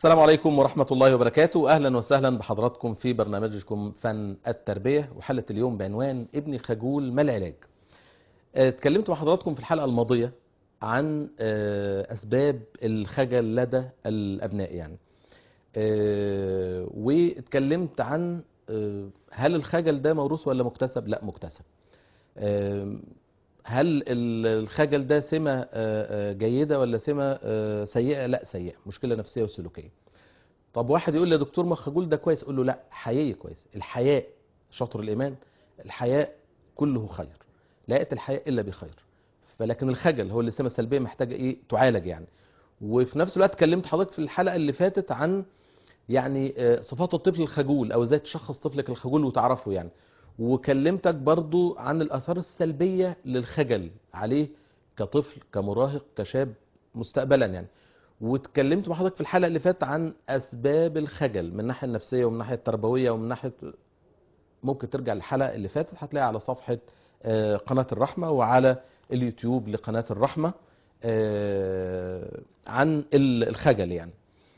السلام عليكم ورحمة الله وبركاته أهلا وسهلا بحضراتكم في برنامجكم فن التربية وحلقة اليوم بعنوان ابني خجول ما العلاج آه، اتكلمت مع حضراتكم في الحلقة الماضية عن آه، أسباب الخجل لدى الأبناء يعني آه، واتكلمت عن آه، هل الخجل ده موروث ولا مكتسب لا مكتسب آه، هل ال- الخجل ده سمة آه، آه، جيدة ولا سمة آه، سيئة لا سيئة مشكلة نفسية وسلوكية طب واحد يقول لي يا دكتور ما الخجول ده كويس اقول له لا حقيقي كويس الحياء شطر الايمان الحياء كله خير لا ياتي الحياء الا بخير فلكن الخجل هو اللي سمة سلبية محتاجة ايه تعالج يعني وفي نفس الوقت كلمت حضرتك في الحلقة اللي فاتت عن يعني آه، صفات الطفل الخجول او ازاي تشخص طفلك الخجول وتعرفه يعني وكلمتك برضو عن الاثار السلبية للخجل عليه كطفل كمراهق كشاب مستقبلا يعني واتكلمت مع حضرتك في الحلقة اللي فاتت عن اسباب الخجل من الناحية النفسية ومن الناحية التربوية ومن ناحية ممكن ترجع للحلقة اللي فاتت هتلاقيها على صفحة آه، قناة الرحمة وعلى اليوتيوب لقناة الرحمة آه، عن ال- الخجل يعني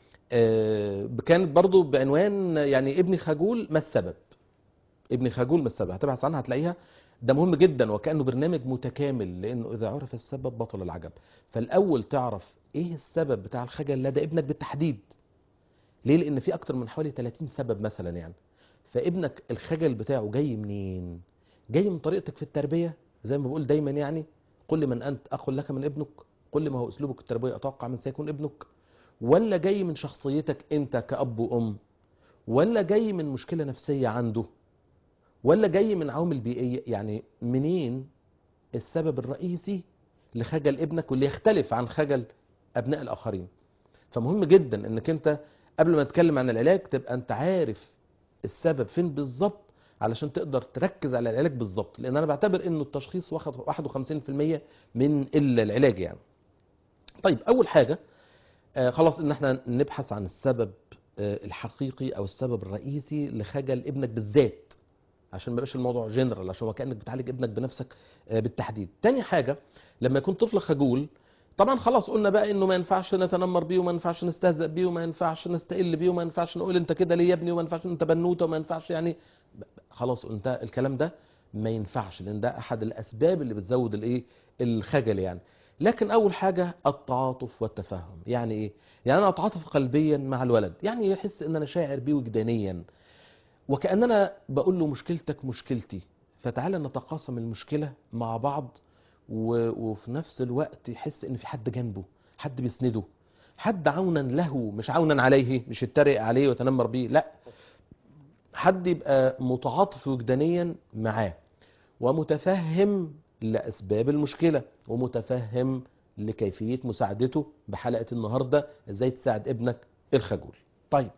آه، كانت برضو بعنوان يعني ابني خجول ما السبب ابني خجول ما السبب هتبحث عنها هتلاقيها ده مهم جدا وكأنه برنامج متكامل لأنه إذا عرف السبب بطل العجب فالأول تعرف إيه السبب بتاع الخجل لدى ابنك بالتحديد ليه لأن في أكتر من حوالي 30 سبب مثلا يعني فابنك الخجل بتاعه جاي منين جاي من طريقتك في التربية زي ما بقول دايما يعني قل لمن أنت أقول لك من ابنك قل ما هو أسلوبك التربية أتوقع من سيكون ابنك ولا جاي من شخصيتك أنت كأب وأم ولا جاي من مشكلة نفسية عنده ولا جاي من عوامل بيئية يعني منين السبب الرئيسي لخجل ابنك واللي يختلف عن خجل أبناء الآخرين فمهم جدا انك انت قبل ما تتكلم عن العلاج تبقى انت عارف السبب فين بالظبط علشان تقدر تركز على العلاج بالظبط لان انا بعتبر انه التشخيص واخد 51% من ال- العلاج يعني طيب اول حاجة آه، خلاص ان احنا نبحث عن السبب آه، الحقيقي او السبب الرئيسي لخجل ابنك بالذات عشان ما يبقاش الموضوع جنرال عشان هو كانك بتعالج ابنك بنفسك آه، بالتحديد تاني حاجه لما يكون طفل خجول طبعا خلاص قلنا بقى انه ما ينفعش نتنمر بيه وما ينفعش نستهزأ بيه وما ينفعش نستقل بيه وما ينفعش نقول انت كده ليه يا ابني وما ينفعش انت بنوته وما ينفعش يعني ب- خلاص انت الكلام ده ما ينفعش لان ده احد الاسباب اللي بتزود الايه الخجل يعني لكن اول حاجه التعاطف والتفهم يعني ايه يعني انا اتعاطف قلبيا مع الولد يعني يحس ان انا شاعر بيه وجدانيا وكأننا بقول له مشكلتك مشكلتي فتعالى نتقاسم المشكلة مع بعض و... وفي نفس الوقت يحس ان في حد جنبه حد بيسنده حد عونا له مش عونا عليه مش يتريق عليه ويتنمر بيه لا حد يبقى متعاطف وجدانيا معاه ومتفهم لأسباب المشكلة ومتفهم لكيفية مساعدته بحلقة النهاردة ازاي تساعد ابنك الخجول طيب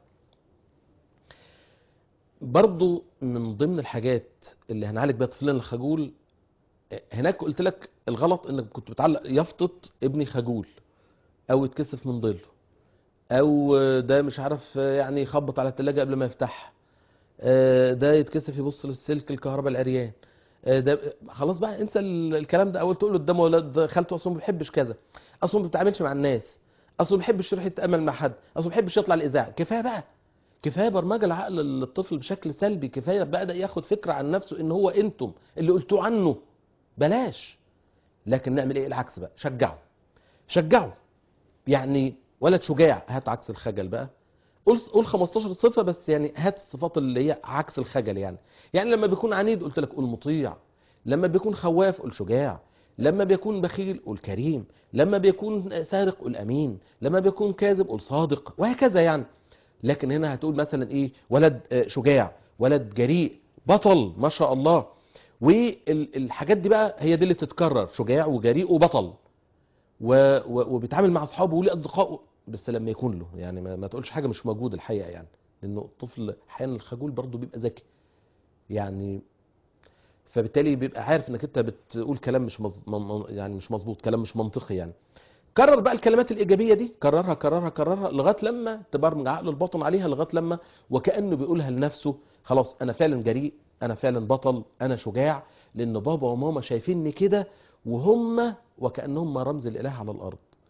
برضو من ضمن الحاجات اللي هنعالج بيها طفلنا الخجول هناك قلت لك الغلط انك كنت بتعلق يافطة ابني خجول او يتكسف من ظله او ده مش عارف يعني يخبط على التلاجة قبل ما يفتحها آه، ده يتكسف يبص للسلك الكهرباء العريان آه، ده خلاص بقى انسى ال- الكلام ده اول تقول له قدام ولاد خالته اصلا ما بيحبش كذا اصلا ما بيتعاملش مع الناس اصلا ما بيحبش يروح يتامل مع حد اصلا ما بيحبش يطلع الاذاعه كفايه بقى كفايه برمجه العقل للطفل بشكل سلبي كفايه بدا ياخد فكره عن نفسه ان هو انتم اللي قلتوه عنه بلاش لكن نعمل ايه العكس بقى شجعه شجعه يعني ولد شجاع هات عكس الخجل بقى قول قول 15 صفه بس يعني هات الصفات اللي هي عكس الخجل يعني يعني لما بيكون عنيد قلت لك قول مطيع لما بيكون خواف قول شجاع لما بيكون بخيل قول كريم لما بيكون سارق قول امين لما بيكون كاذب قول صادق وهكذا يعني لكن هنا هتقول مثلا ايه ولد آه، شجاع ولد جريء بطل ما شاء الله والحاجات دي بقى هي دي اللي تتكرر شجاع وجريء وبطل و... و... وبيتعامل مع اصحابه وليه اصدقائه بس لما يكون له يعني ما, ما تقولش حاجه مش موجوده الحقيقه يعني لانه الطفل احيانا الخجول برضه بيبقى ذكي يعني فبالتالي بيبقى عارف انك انت بتقول كلام مش مز... م- م- يعني مش مظبوط كلام مش منطقي يعني كرر بقى الكلمات الايجابيه دي كررها كررها كررها لغايه لما تبرمج عقله الباطن عليها لغايه لما وكانه بيقولها لنفسه خلاص انا فعلا جريء انا فعلا بطل انا شجاع لان بابا وماما شايفيني كده وهم وكانهم رمز الاله على الارض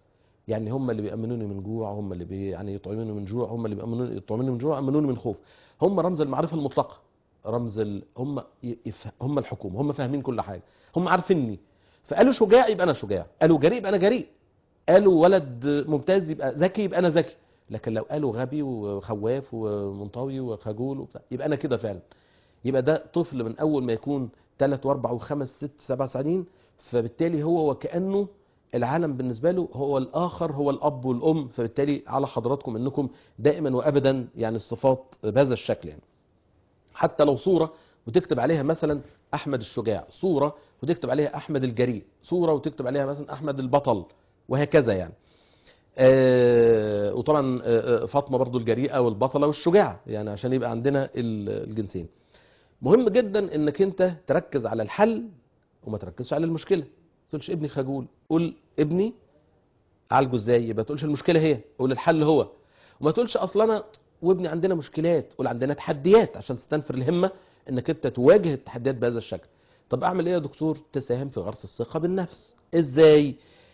يعني هم اللي بيأمنوني من جوع هم اللي بي يعني يطعموني من جوع هم اللي بيأمنوني يطعموني من جوع يأمنوني من خوف هم رمز المعرفة المطلقة رمز ال... هم يف... هم الحكومة هم فاهمين كل حاجة هم عارفيني فقالوا شجاع يبقى انا شجاع قالوا جريء يبقى انا جريء قالوا ولد ممتاز يبقى ذكي يبقى انا ذكي لكن لو قالوا غبي وخواف ومنطوي وخجول وبتاع يبقى انا كده فعلا يبقى ده طفل من اول ما يكون ثلاث واربع وخمس ست سبع سنين فبالتالي هو وكانه العالم بالنسبه له هو الاخر هو الاب والام فبالتالي على حضراتكم انكم دائما وابدا يعني الصفات بهذا الشكل يعني حتى لو صوره وتكتب عليها مثلا احمد الشجاع صوره وتكتب عليها احمد الجريء صوره وتكتب عليها مثلا احمد البطل وهكذا يعني آه وطبعا آه فاطمه برضو الجريئه والبطله والشجاعه يعني عشان يبقى عندنا الجنسين مهم جدا انك انت تركز على الحل وما تركزش على المشكله ما تقولش ابني خجول قول ابني اعالجه ازاي يبقى تقولش المشكله هي قول الحل هو وما تقولش اصل انا وابني عندنا مشكلات قول عندنا تحديات عشان تستنفر الهمه انك انت تواجه التحديات بهذا الشكل طب اعمل ايه يا دكتور تساهم في غرس الثقه بالنفس ازاي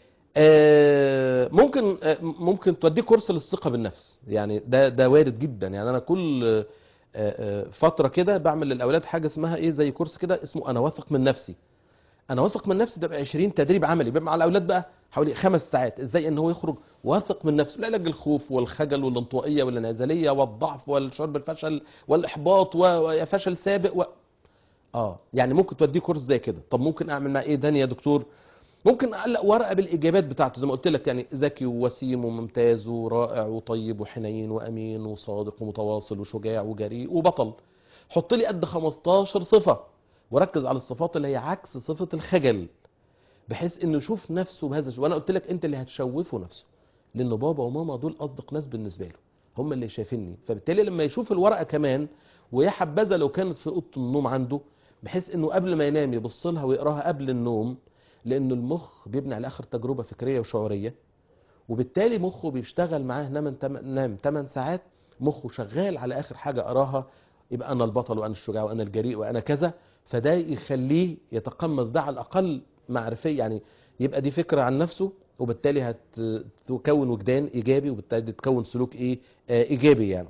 آه ممكن آه ممكن توديه كورس للثقه بالنفس يعني ده ده وارد جدا يعني انا كل آه فتره كده بعمل للاولاد حاجه اسمها ايه زي كورس كده اسمه انا واثق من نفسي انا واثق من نفسي ده بقى 20 تدريب عملي بيبقى مع الاولاد بقى حوالي خمس ساعات ازاي ان هو يخرج واثق من نفسه لعلاج الخوف والخجل والانطوائيه والانعزاليه والضعف والشعور بالفشل والاحباط وفشل سابق و... اه يعني ممكن توديه كورس زي كده طب ممكن اعمل معاه ايه تاني يا دكتور ممكن اعلق ورقه بالاجابات بتاعته زي ما قلت لك يعني ذكي ووسيم وممتاز ورائع وطيب وحنين وامين وصادق ومتواصل وشجاع وجريء وبطل حط لي قد 15 صفه وركز على الصفات اللي هي عكس صفه الخجل بحيث انه يشوف نفسه بهذا الشيء وانا قلت لك انت اللي هتشوفه نفسه لان بابا وماما دول اصدق ناس بالنسبه له هم اللي شايفيني فبالتالي لما يشوف الورقه كمان ويا حبذا لو كانت في اوضه النوم عنده بحيث انه قبل ما ينام يبص لها ويقراها قبل النوم لانه المخ بيبني على اخر تجربه فكريه وشعوريه وبالتالي مخه بيشتغل معاه نام نام 8 ساعات مخه شغال على اخر حاجه قراها يبقى انا البطل وانا الشجاع وانا الجريء وانا كذا فده يخليه يتقمص ده على الاقل معرفيه يعني يبقى دي فكره عن نفسه وبالتالي هتكون وجدان ايجابي وبالتالي تكون سلوك ايه آه ايجابي يعني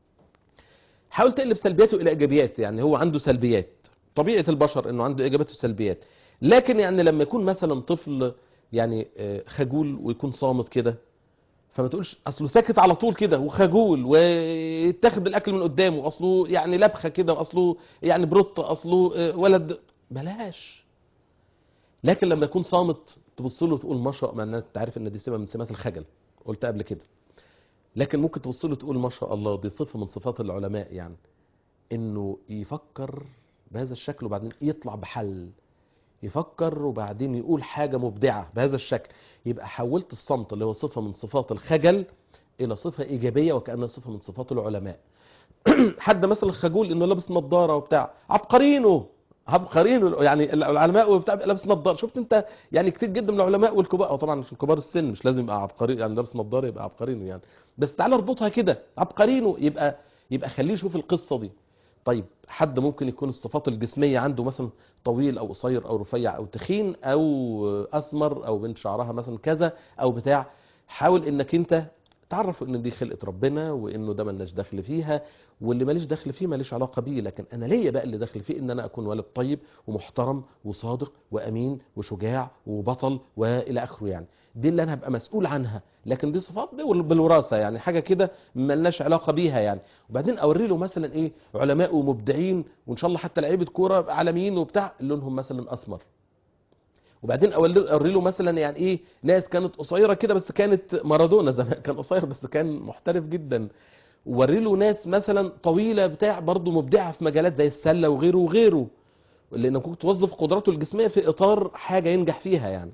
حاول تقلب سلبياته الى ايجابيات يعني هو عنده سلبيات طبيعه البشر انه عنده ايجابيات وسلبيات لكن يعني لما يكون مثلا طفل يعني خجول ويكون صامت كده فما تقولش اصله ساكت على طول كده وخجول ويتاخد الاكل من قدامه اصله يعني لبخه كده واصله يعني بروت اصله ولد بلاش لكن لما يكون صامت تبص له وتقول ما شاء الله انت عارف ان دي سمه من سمات الخجل قلت قبل كده لكن ممكن تبص له تقول ما شاء الله دي صفه من صفات العلماء يعني انه يفكر بهذا الشكل وبعدين يطلع بحل يفكر وبعدين يقول حاجة مبدعة بهذا الشكل يبقى حولت الصمت اللي هو صفة من صفات الخجل إلى صفة إيجابية وكأنها صفة من صفات العلماء حد مثلا خجول إنه لابس نظارة وبتاع عبقرينه عبقرينه يعني العلماء وبتاع لابس نظارة شفت أنت يعني كتير جدا من العلماء والكبار طبعا عشان كبار السن مش لازم يبقى عبقري يعني لابس نظارة يبقى عبقرينه يعني بس تعالى اربطها كده عبقرينه يبقى يبقى خليه يشوف القصة دي طيب حد ممكن يكون الصفات الجسمية عنده مثلا طويل أو قصير أو رفيع أو تخين أو أسمر أو بنت شعرها مثلا كذا أو بتاع حاول إنك أنت تعرف إن دي خلقة ربنا وإنه ده ملناش دخل فيها واللي ماليش دخل فيه ماليش علاقة بيه لكن أنا ليا بقى اللي دخل فيه إن أنا أكون ولد طيب ومحترم وصادق وأمين وشجاع وبطل وإلى آخره يعني دي اللي أنا هبقى مسؤول عنها لكن دي صفات دي بالوراثة يعني حاجة كده ملناش علاقة بيها يعني وبعدين أوري له مثلا إيه علماء ومبدعين وإن شاء الله حتى لعيبة كورة عالميين وبتاع لونهم مثلا أسمر وبعدين اوري له مثلا يعني ايه ناس كانت قصيره كده بس كانت مارادونا زمان كان قصير بس كان محترف جدا ووري له ناس مثلا طويله بتاع برضه مبدعه في مجالات زي السله وغيره وغيره لانك كنت توظف قدراته الجسميه في اطار حاجه ينجح فيها يعني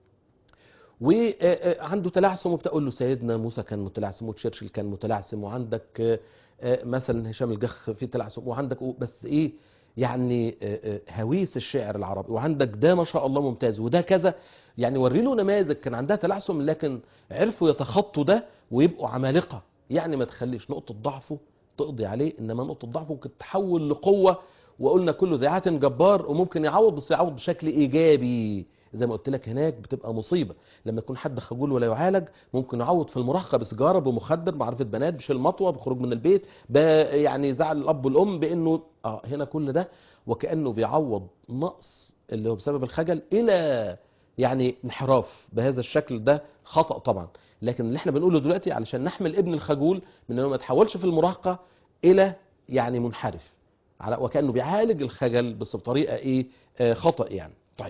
وعنده تلعثم وبتقول له سيدنا موسى كان متلعثم وتشرشل كان متلعثم وعندك مثلا هشام الجخ في تلعثم وعندك بس ايه يعني هويس الشعر العربي وعندك ده ما شاء الله ممتاز وده كذا يعني وري له نماذج كان عندها تلعثم لكن عرفوا يتخطوا ده ويبقوا عمالقه يعني ما تخليش نقطه ضعفه تقضي عليه انما نقطه ضعفه ممكن تحول لقوه وقلنا كل ذي عات جبار وممكن يعوض بس يعوض بشكل ايجابي زي ما قلت لك هناك بتبقى مصيبه لما يكون حد خجول ولا يعالج ممكن يعوض في المراهقه بسجاره بمخدر بعرفه بنات بشيل مطوه بخروج من البيت ب يعني زعل الاب والام بانه اه هنا كل ده وكانه بيعوض نقص اللي هو بسبب الخجل الى يعني انحراف بهذا الشكل ده خطا طبعا لكن اللي احنا بنقوله دلوقتي علشان نحمل ابن الخجول من انه ما يتحولش في المراهقه الى يعني منحرف على وكانه بيعالج الخجل بس بطريقه ايه آه خطا يعني طيب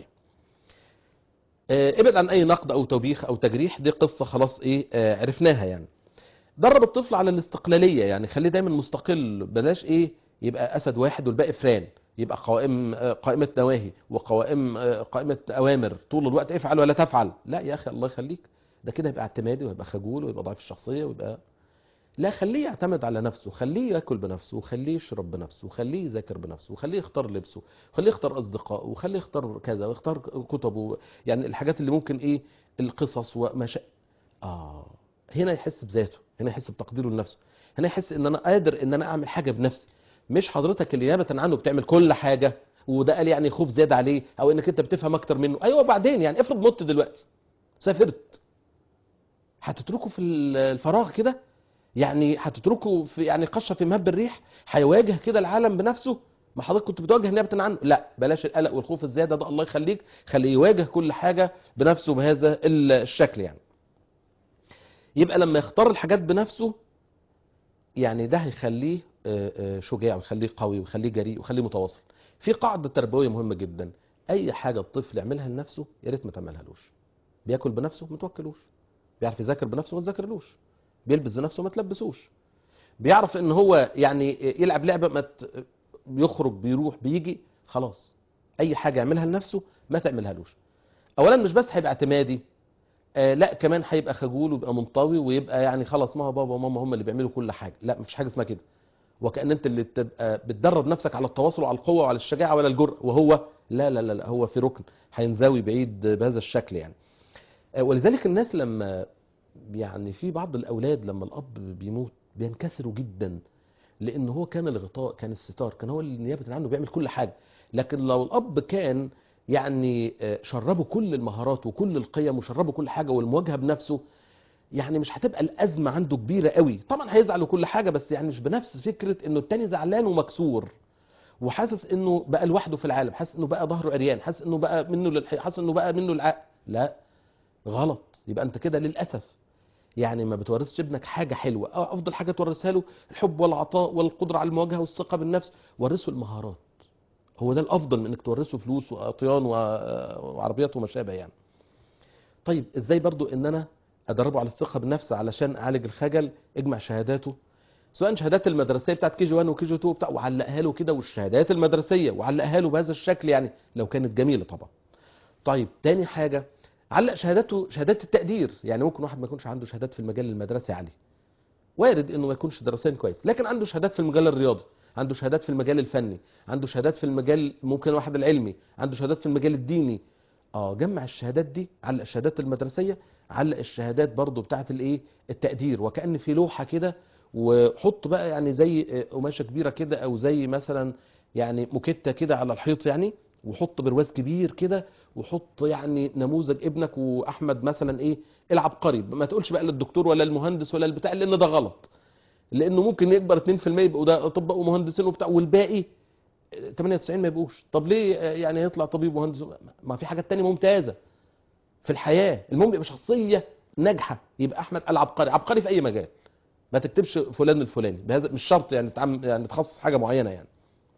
آه ابعد عن اي نقد او توبيخ او تجريح دي قصه خلاص ايه آه عرفناها يعني درب الطفل على الاستقلاليه يعني خليه دايما مستقل بلاش ايه يبقى اسد واحد والباقي فران يبقى قوائم آه، قائمه نواهي وقوائم آه، قائمه اوامر طول الوقت افعل ولا تفعل لا يا اخي الله يخليك ده كده يبقى اعتمادي ويبقى خجول ويبقى ضعيف الشخصيه ويبقى لا خليه يعتمد على نفسه خليه ياكل بنفسه وخليه يشرب بنفسه وخليه يذاكر بنفسه وخليه يختار لبسه وخليه يختار اصدقائه وخليه يختار كذا ويختار كتبه يعني الحاجات اللي ممكن ايه القصص وما شاء اه هنا يحس بذاته هنا يحس بتقديره لنفسه هنا يحس ان انا قادر ان انا اعمل حاجه بنفسي مش حضرتك اللي نيابه عنه بتعمل كل حاجه وده قال يعني خوف زياده عليه او انك انت بتفهم اكتر منه ايوه بعدين يعني افرض مت دلوقتي سافرت هتتركه في الفراغ كده يعني هتتركه في يعني قشه في مهب الريح هيواجه كده العالم بنفسه ما حضرتك كنت بتواجه نيابه عنه لا بلاش القلق والخوف الزياده ده الله يخليك خليه يواجه كل حاجه بنفسه بهذا الشكل يعني يبقى لما يختار الحاجات بنفسه يعني ده هيخليه آه، آه، شجاع ويخليه قوي ويخليه جريء ويخليه متواصل في قاعده تربويه مهمه جدا اي حاجه الطفل يعملها لنفسه يا ريت ما تعملهالوش بياكل بنفسه ما توكلوش بيعرف يذاكر بنفسه ما تذاكرلوش بيلبس بنفسه ما تلبسوش بيعرف ان هو يعني يلعب لعبه ما ت- بيخرج بيروح بيجي خلاص اي حاجه يعملها لنفسه ما تعملهالوش اولا مش بس هيبقى اعتمادي آه لا كمان هيبقى خجول ويبقى منطوي ويبقى يعني خلاص ما هو بابا وماما هم اللي بيعملوا كل حاجه لا مفيش حاجه اسمها كده وكأن انت اللي تبقى بتدرب نفسك على التواصل وعلى القوه وعلى الشجاعه ولا الجرأه وهو لا لا لا, لا هو في ركن هينزوي بعيد بهذا الشكل يعني آه، ولذلك الناس لما يعني في بعض الاولاد لما الاب بيموت بينكسروا جدا لان هو كان الغطاء كان الستار كان هو اللي نيابه عنه بيعمل كل حاجه لكن لو الاب كان يعني آه، شربه كل المهارات وكل القيم وشربه كل حاجه والمواجهه بنفسه يعني مش هتبقى الازمه عنده كبيره قوي طبعا هيزعل وكل حاجه بس يعني مش بنفس فكره انه التاني زعلان ومكسور وحاسس انه بقى لوحده في العالم حاسس انه بقى ظهره عريان حاسس انه بقى منه للح... حاسس انه بقى منه العقل لا غلط يبقى انت كده للاسف يعني ما بتورثش ابنك حاجه حلوه أه، افضل حاجه تورثها له الحب والعطاء والقدره على المواجهه والثقه بالنفس ورثه المهارات هو ده الافضل من انك تورثه فلوس واطيان و- وعربيات وما شابه يعني طيب ازاي برضو ان انا ادربه على الثقه بالنفس علشان اعالج الخجل اجمع شهاداته سواء شهادات المدرسيه بتاعت كي جي 1 وكي جي 2 بتاع وعلقها له كده والشهادات المدرسيه وعلقها له بهذا الشكل يعني لو كانت جميله طبعا طيب تاني حاجه علق شهاداته شهادات التقدير يعني ممكن واحد ما يكونش عنده شهادات في المجال المدرسي عالي وارد انه ما يكونش دراسيا كويس لكن عنده شهادات في المجال الرياضي عنده شهادات في المجال الفني عنده شهادات في المجال ممكن واحد العلمي عنده شهادات في المجال الديني اه جمع الشهادات دي علق الشهادات المدرسيه علق الشهادات برضو بتاعه الايه التقدير وكأن في لوحه كده وحط بقى يعني زي آه، قماشه كبيره كده او زي مثلا يعني موكيته كده على الحيط يعني وحط برواز كبير كده وحط يعني نموذج ابنك واحمد مثلا ايه العبقري ما تقولش بقى للدكتور ولا المهندس ولا البتاع لان ده غلط لانه ممكن يكبر 2% يبقوا ده اطباء ومهندسين وبتاع والباقي 98 ما يبقوش طب ليه آه، يعني يطلع طبيب مهندس ما في حاجات تانية ممتازه في الحياه المهم يبقى شخصيه ناجحه يبقى احمد العبقري عبقري في اي مجال ما تكتبش فلان الفلاني بهذا مش شرط يعني تعم يعني تخصص حاجه معينه يعني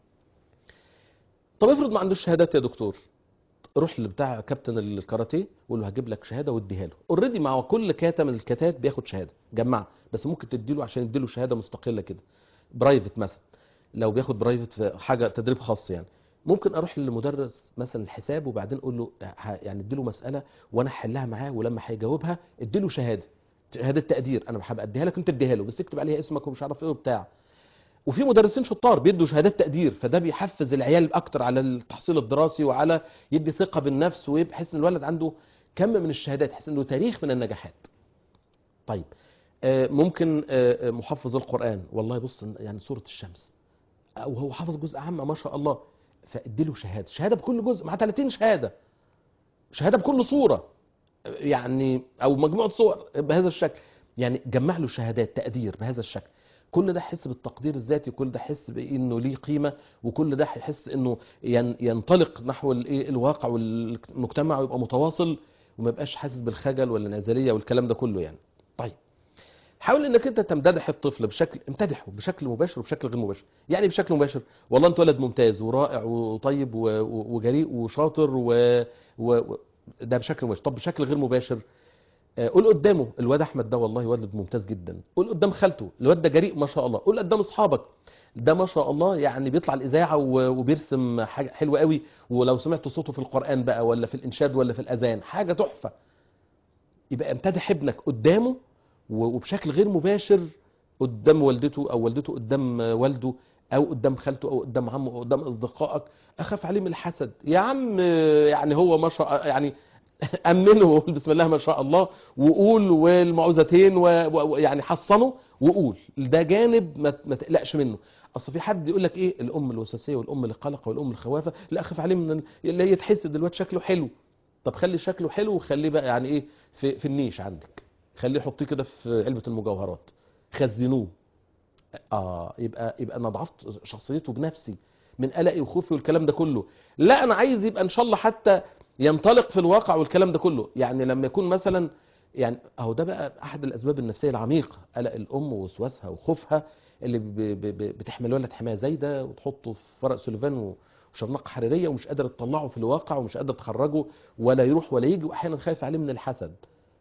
طب افرض ما عندوش شهادات يا دكتور روح لبتاع كابتن الكاراتيه وقول له هجيب لك شهاده واديها له اوريدي مع كل كاتا من الكاتات بياخد شهاده جمعها بس ممكن تديله عشان يديله شهاده مستقله كده برايفت مثلا لو بياخد برايفت في حاجه تدريب خاص يعني ممكن اروح للمدرس مثلا الحساب وبعدين اقول له ه- يعني اديله مساله وانا احلها معاه ولما هيجاوبها اديله شهاده شهاده تقدير انا هبقى اديها لك انت اديها له بس اكتب عليها اسمك ومش عارف ايه وبتاع وفي مدرسين شطار بيدوا شهادات تقدير فده بيحفز العيال اكتر على التحصيل الدراسي وعلى يدي ثقه بالنفس ويحس ان الولد عنده كم من الشهادات يحس انه تاريخ من النجاحات طيب آه، ممكن آه، آه، محفظ القران والله بص يعني سوره الشمس او هو حافظ جزء عام ما شاء الله فاديله شهاده شهاده بكل جزء مع 30 شهاده شهاده بكل صوره يعني او مجموعه صور بهذا الشكل يعني جمع له شهادات تقدير بهذا الشكل كل ده يحس بالتقدير الذاتي وكل ده يحس بانه ليه قيمه وكل ده يحس انه ين- ينطلق نحو الايه الواقع والمجتمع ويبقى متواصل وما يبقاش حاسس بالخجل ولا الانعزاليه والكلام ده كله يعني طيب حاول انك انت تمتدح الطفل بشكل امتدحه بشكل مباشر وبشكل غير مباشر يعني بشكل مباشر والله انت ولد ممتاز ورائع وطيب و- و- وجريء وشاطر و... و... و... ده بشكل مباشر طب بشكل غير مباشر آه، قول قدامه الواد احمد ده والله ولد ممتاز جدا قول قدام خالته الواد ده جريء ما شاء الله قول قدام اصحابك ده ما شاء الله يعني بيطلع الاذاعه و- وبيرسم حاجه حلوه قوي ولو سمعت صوته في القران بقى ولا في الانشاد ولا في الاذان حاجه تحفه يبقى امتدح ابنك قدامه و- وبشكل غير مباشر قدام والدته او والدته قدام والده او قدام خالته او قدام عمه او قدام اصدقائك اخاف عليه من الحسد يا عم يعني هو ما شاء يعني امنه وقول بسم الله ما شاء الله وقول والمعوذتين ويعني حصنه وقول ده جانب ما ما تقلقش منه اصل في حد يقول لك ايه الام الوسواسيه والام القلقه والام الخوافه لا اخاف عليه من ال- اللي يتحسد الواد شكله حلو طب خلي شكله حلو وخليه بقى يعني ايه في, في النيش عندك خليه حطيه كده في علبه المجوهرات خزنوه اه يبقى يبقى انا ضعفت شخصيته بنفسي من قلقي وخوفي والكلام ده كله لا انا عايز يبقى ان شاء الله حتى ينطلق في الواقع والكلام ده كله يعني لما يكون مثلا يعني اهو ده بقى احد الاسباب النفسيه العميقه قلق الام ووسواسها وخوفها اللي ب- ب- ب- بتحمل ولد حمايه زايده وتحطه في ورق سليفان وشرنقه حريريه ومش قادره تطلعه في الواقع ومش قادره تخرجه ولا يروح ولا يجي واحيانا خايف عليه من الحسد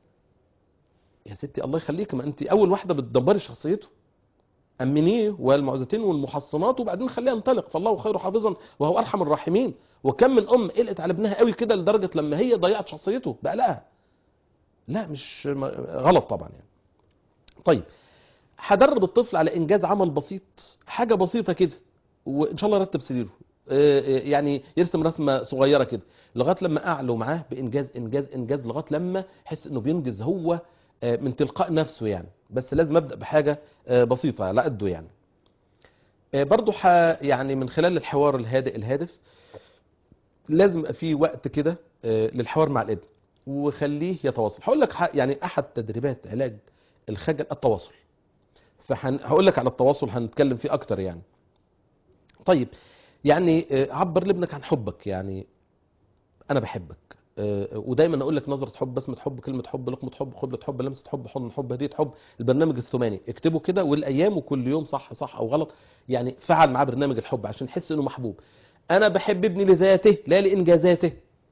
يا ستي الله يخليك ما انت اول واحده بتدمري شخصيته امنيه والمعوذتين والمحصنات وبعدين خليه ينطلق فالله خير حافظا وهو ارحم الراحمين وكم من ام قلقت على ابنها قوي كده لدرجه لما هي ضيعت شخصيته بقلقها لا مش ما- غلط طبعا يعني طيب هدرب الطفل على انجاز عمل بسيط حاجه بسيطه كده وان شاء الله يرتب سريره آه، آه، يعني يرسم رسمه صغيره كده لغايه لما اعلو معاه بانجاز انجاز انجاز لغايه لما يحس انه بينجز هو آه، من تلقاء نفسه يعني بس لازم ابدا بحاجه آه، بسيطه على قده يعني آه، برضو ح يعني من خلال الحوار الهادئ الهادف لازم يبقى في وقت كده آه، للحوار مع الابن وخليه يتواصل هقول لك ح- يعني احد تدريبات علاج الخجل التواصل فهقول لك على التواصل هنتكلم فيه اكتر يعني طيب يعني آه، عبر لابنك عن حبك يعني انا بحبك آه، ودايما اقول لك نظره حب بسمه حب كلمه حب لقمه حب خبله حب لمسه حب حضن حب هديه حب البرنامج الثماني اكتبه كده والايام وكل يوم صح صح او غلط يعني فعل معاه برنامج الحب عشان يحس انه محبوب انا بحب ابني لذاته لا لانجازاته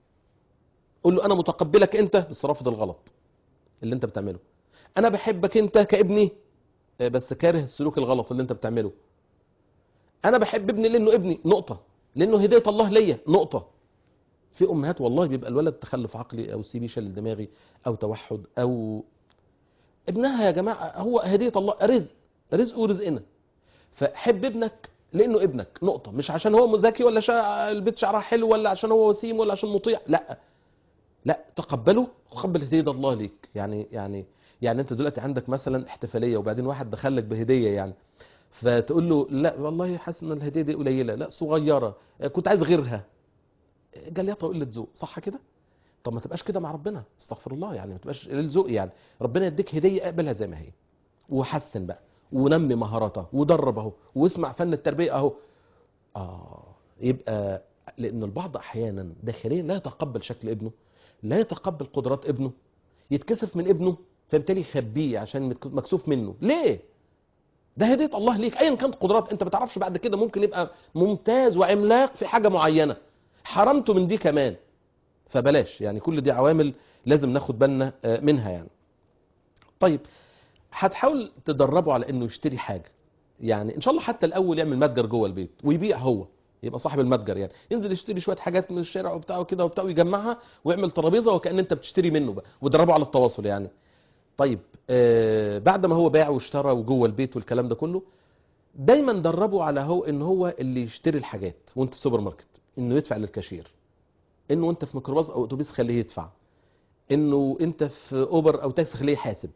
قول له انا متقبلك انت بس رافض الغلط اللي انت بتعمله انا بحبك انت كابني آه، بس كاره السلوك الغلط اللي انت بتعمله انا بحب ابني لانه ابني نقطه لانه هديه الله ليا نقطه في امهات والله بيبقى الولد تخلف عقلي او سي بي شلل دماغي او توحد او ابنها يا جماعه هو هديه الله رزق رزقه ورزقنا فحب ابنك لانه ابنك نقطه مش عشان هو ذكي ولا شا... البيت شعرها حلو ولا عشان هو وسيم ولا عشان مطيع لا لا تقبله وتقبل هديه الله ليك يعني يعني يعني انت دلوقتي عندك مثلا احتفاليه وبعدين واحد دخلك بهديه يعني فتقول له لا والله حاسس ان الهديه دي قليله لا صغيره كنت عايز غيرها جليطه وقله ذوق صح كده طب ما تبقاش كده مع ربنا استغفر الله يعني ما تبقاش قليل ذوق يعني ربنا يديك هديه اقبلها زي ما هي وحسن بقى ونمي مهاراتها ودرب اهو واسمع فن التربيه اهو اه يبقى لان البعض احيانا داخليا لا يتقبل شكل ابنه لا يتقبل قدرات ابنه يتكسف من ابنه فبالتالي يخبيه عشان متك- مكسوف منه ليه ده هديه الله ليك ايا كانت قدرات انت ما تعرفش بعد كده ممكن يبقى ممتاز وعملاق في حاجه معينه حرمته من دي كمان فبلاش يعني كل دي عوامل لازم ناخد بالنا آه، منها يعني طيب هتحاول تدربه على انه يشتري حاجه يعني ان شاء الله حتى الاول يعمل متجر جوه البيت ويبيع هو يبقى صاحب المتجر يعني ينزل يشتري شويه حاجات من الشارع وبتاع وكده وبتاع ويجمعها ويعمل ترابيزه وكان انت بتشتري منه بقى ودربه على التواصل يعني طيب آه بعد ما هو باع واشترى وجوه البيت والكلام ده كله دايما دربه على هو ان هو اللي يشتري الحاجات وانت في سوبر ماركت انه يدفع للكاشير انه انت في ميكروباص او اتوبيس خليه يدفع انه انت في اوبر او تاكسي خليه يحاسب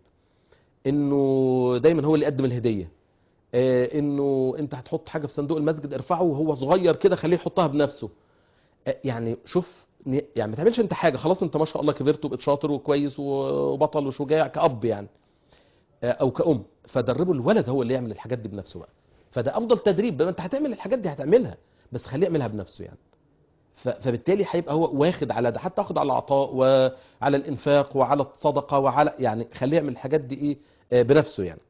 انه دايما هو اللي يقدم الهديه آه، انه انت هتحط حاجه في صندوق المسجد ارفعه وهو صغير كده خليه يحطها بنفسه آه، يعني شوف ن- يعني ما تعملش انت حاجه خلاص انت ما شاء الله كبرت وبقيت شاطر وكويس وبطل وشجاع كأب يعني آه، او كأم فدربوا الولد هو اللي يعمل الحاجات دي بنفسه بقى فده افضل تدريب بقى انت هتعمل الحاجات دي هتعملها بس خليه يعملها بنفسه يعني ف- فبالتالي هيبقى هو واخد على ده حتى واخد على العطاء وعلى الانفاق وعلى الصدقه وعلى يعني خليه يعمل الحاجات دي ايه آه، بنفسه يعني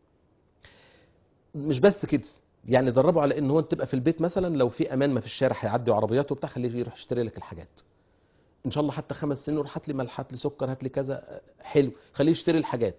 مش بس كده يعني دربه على ان هو تبقى في البيت مثلا لو في امان ما في الشارع هيعدي عربيات وبتاع خليه يروح يشتري لك الحاجات ان شاء الله حتى خمس سنين روح هات لي ملح هات لي سكر هات لي كذا آه، حلو خليه يشتري الحاجات